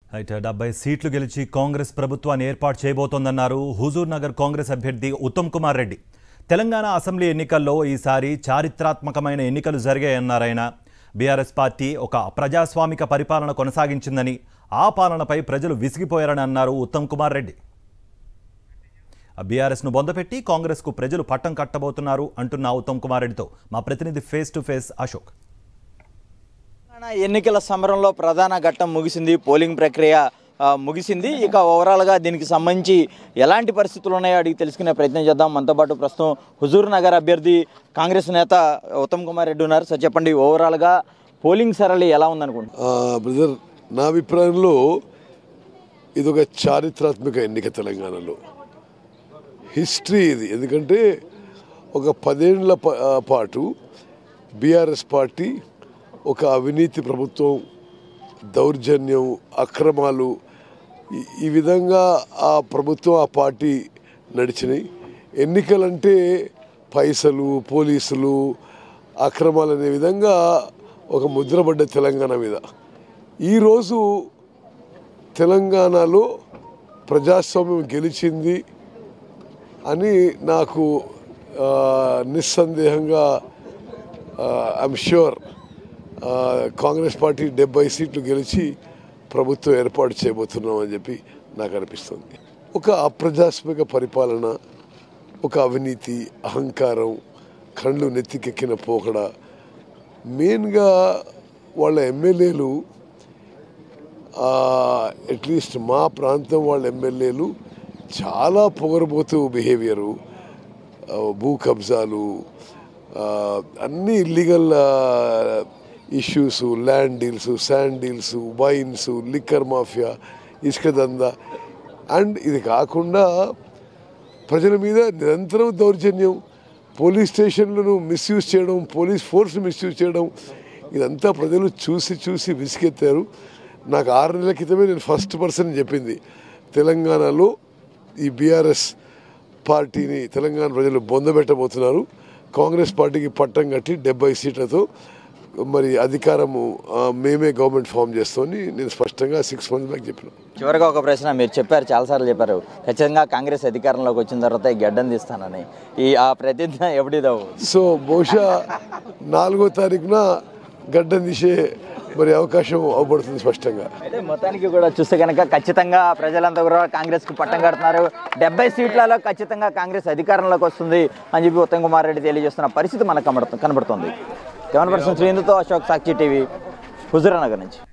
అయితే డెబ్బై సీట్లు గెలిచి కాంగ్రెస్ ప్రభుత్వాన్ని ఏర్పాటు చేయబోతోందన్నారు హుజూర్ నగర్ కాంగ్రెస్ అభ్యర్థి ఉత్తమ్ కుమార్ రెడ్డి తెలంగాణ అసెంబ్లీ ఎన్నికల్లో ఈసారి చారిత్రాత్మకమైన ఎన్నికలు జరిగాయన్నారు ఆయన బీఆర్ఎస్ పార్టీ ఒక ప్రజాస్వామిక పరిపాలన కొనసాగించిందని ఆ పాలనపై ప్రజలు విసిగిపోయారని అన్నారు ఉత్తమ్ కుమార్ రెడ్డి బీఆర్ఎస్ను బొందపెట్టి కాంగ్రెస్కు ప్రజలు పట్టం కట్టబోతున్నారు అంటున్న ఉత్తమ్ కుమార్ రెడ్డితో మా ప్రతినిధి face to face Ashok Telangana ఎన్నికల సమరంలో ప్రధాన ఘట్టం ముగిసింది పోలింగ్ ప్రక్రియ ఆ, ముగిసింది ఇక ఓవరాల్గా దీనికి సంబంధించి ఎలాంటి పరిస్థితులు ఉన్నాయో అడిగి తెలుసుకునే ప్రయత్నం చేద్దాం మనతో పాటు ప్రస్తుతం హుజూర్ నగర్ అభ్యర్థి కాంగ్రెస్ నేత ఉత్తమ్ కుమార్ రెడ్డి ఉన్నారు సార్ చెప్పండి ఓవరాల్గా పోలింగ్ సరళి ఎలా ఉందనుకుంటున్నారు ఆ, బ్రదర్ నా అభిప్రాయంలో ఇది ఒక చారిత్రాత్మక ఎన్నిక తెలంగాణలో హిస్టరీ ఇది ఎందుకంటే ఒక పదేళ్ల ప- ఆ, పాటు బీఆర్ఎస్ పార్టీ ఒక అవినీతి ప్రభుత్వం దౌర్జన్యం అక్రమాలు ఈ- ఈ విధంగా ఆ ప్రభుత్వం ఆ పార్టీ నడిచినాయి ఎన్నికలంటే పైసలు పోలీసులు అక్రమాలు అనే విధంగా ఒక ముద్రపడ్డ తెలంగాణ మీద ఈరోజు తెలంగాణలో ప్రజాస్వామ్యం గెలిచింది అని నాకు ఆ, నిస్సందేహంగా ఐఎమ్ ష్యూర్ కాంగ్రెస్ పార్టీ డెబ్బై సీట్లు గెలిచి ప్రభుత్వం ఏర్పాటు చేయబోతున్నాం అని చెప్పి నాకు అనిపిస్తుంది ఒక అప్రజాస్మిక పరిపాలన ఒక అవినీతి అహంకారం కళ్ళు నెత్తికెక్కిన పోకడ మెయిన్గా వాళ్ళ ఎమ్మెల్యేలు అట్లీస్ట్ మా ప్రాంతం వాళ్ళ ఎమ్మెల్యేలు చాలా పొగరబోతూ బిహేవియరు భూ కబ్జాలు ఆ, అన్ని illegal issues land deals sand deals wines liquor mafia ఇసుక దందా అండ్ ఇది కాకుండా ప్రజల మీద నిరంతరం దౌర్జన్యం పోలీస్ స్టేషన్లను మిస్యూజ్ చేయడం పోలీస్ ఫోర్స్ మిస్యూజ్ చేయడం ఇదంతా ప్రజలు చూసి చూసి విసిగెత్తారు నాకు ఆరు నెలల క్రితమే నేను ఫస్ట్ పర్సన్ చెప్పింది తెలంగాణలో ఈ బీఆర్ఎస్ పార్టీని తెలంగాణ ప్రజలు బొందబెట్టబోతున్నారు కాంగ్రెస్ పార్టీకి పట్టం కట్టి డెబ్బై సీట్లతో మరి అధికారము ఆ, మేమే గవర్నమెంట్ ఫామ్ చేస్తామని నేను స్పష్టంగా సిక్స్ మంత్స్ బ్యాక్ చెప్పిన చివరిగా ఒక ప్రశ్న మీరు చెప్పారు చాలాసార్లు చెప్పారు ఖచ్చితంగా కాంగ్రెస్ అధికారంలోకి వచ్చిన తర్వాత ఈ గడ్డం తీస్తానని ఈ ఆ ప్రతిజ్ఞ ఎప్పుడిదావు సో బహుశా నాలుగో తారీఖున గడ్డం తీసే మరి అవకాశం అవపడుతుంది స్పష్టంగా అయితే మొత్తానికి కూడా చూస్తే కనుక ఖచ్చితంగా ప్రజలంతా కూడా కాంగ్రెస్ కు పట్టం కడుతున్నారు డెబ్బై సీట్లలో ఖచ్చితంగా కాంగ్రెస్ అధికారంలోకి వస్తుంది అని చెప్పి ఉత్తమ్ కుమార్ రెడ్డి తెలియజేస్తున్న పరిస్థితి మనకు కనబడుతుంది కనబడుతుంది కెమెరా పర్సన్ శ్రీందుతో అశోక్ సాక్షి టీవీ హుజురానగర్ నుంచి